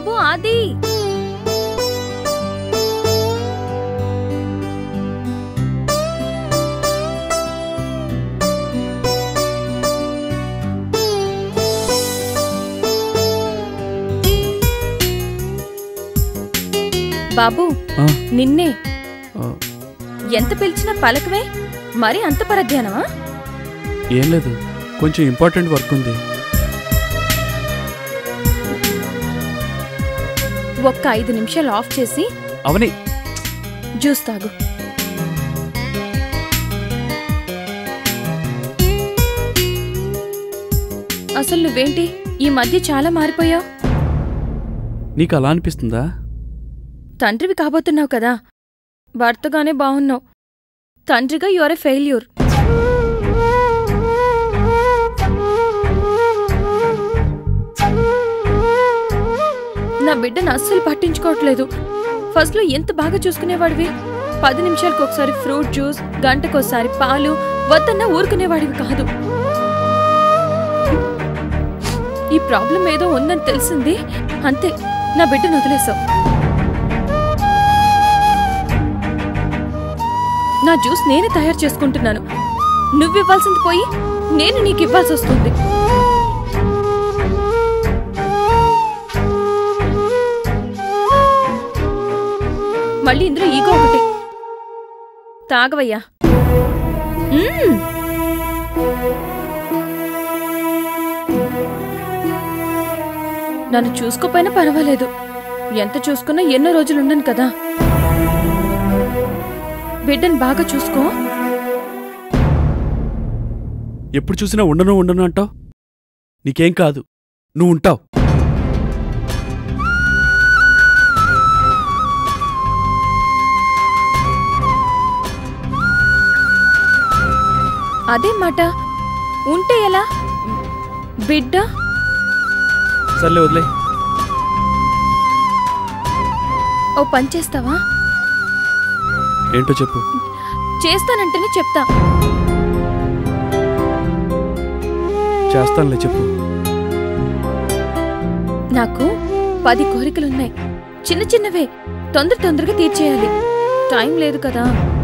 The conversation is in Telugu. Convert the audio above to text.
బాబు ఆది బాబు ఆ, నిన్నే ఆ, ఎంత పిలిచినా పలకవే మరి అంత పరధ్యానమా ఏం లేదు కొంచెం ఇంపార్టెంట్ వర్క్ ఉంది ఒక్క ఐదు నిమిషాలు ఆఫ్ చేసి అవని జ్యూస్ తాగు అసలు నువ్వేంటి ఈ మధ్య చాలా మారిపోయావు నీకు అలా అనిపిస్తుందా తండ్రివి కాబోతున్నావు కదా భర్తగానే బాగున్నావు తండ్రిగా యువర్ ఎ ఫెయిల్యూర్ నా బిడ్డను అస్సలు పట్టించుకోవట్లేదు ఫస్ట్లో ఎంత బాగా చూసుకునేవాడివి పది నిమిషాలకు ఒకసారి ఫ్రూట్ జ్యూస్ గంటకోసారి పాలు వద్దన్నా ఊరుకునేవాడివి కాదు ఈ ప్రాబ్లం ఏదో ఉందని తెలిసింది అంతే నా బిడ్డను వదిలేసావు నా జ్యూస్ నేనే తయారు చేసుకుంటున్నాను నువ్వు ఇవ్వాల్సింది పోయి నేను నీకు ఇవ్వాల్సి వస్తుంది మళ్ళీ ఇందులో ఈగో ఒకటి తాగవయ్యా మ్మ్. నన్ను చూసుకోపోయినా పర్వాలేదు ఎంత చూసుకున్నా ఎన్నో రోజులు ఉండను కదా బిడ్డను బాగా చూసుకో ఎప్పుడు చూసినా ఉండను ఉండను అంటావు నీకేం కాదు నువ్వు ఉంటావు అదే మాట ఉంటే ఎలా బిడ్డ సర్లే వదిలే ఓ పని చేస్తావా ఏంటో చెప్పు చేస్తానంటేనే చెప్తా చేస్తానులే చెప్పు నాకు పది కోరికలున్నాయి చిన్న చిన్నవే తొందర తొందరగా తీర్చేయాలి టైం లేదు కదా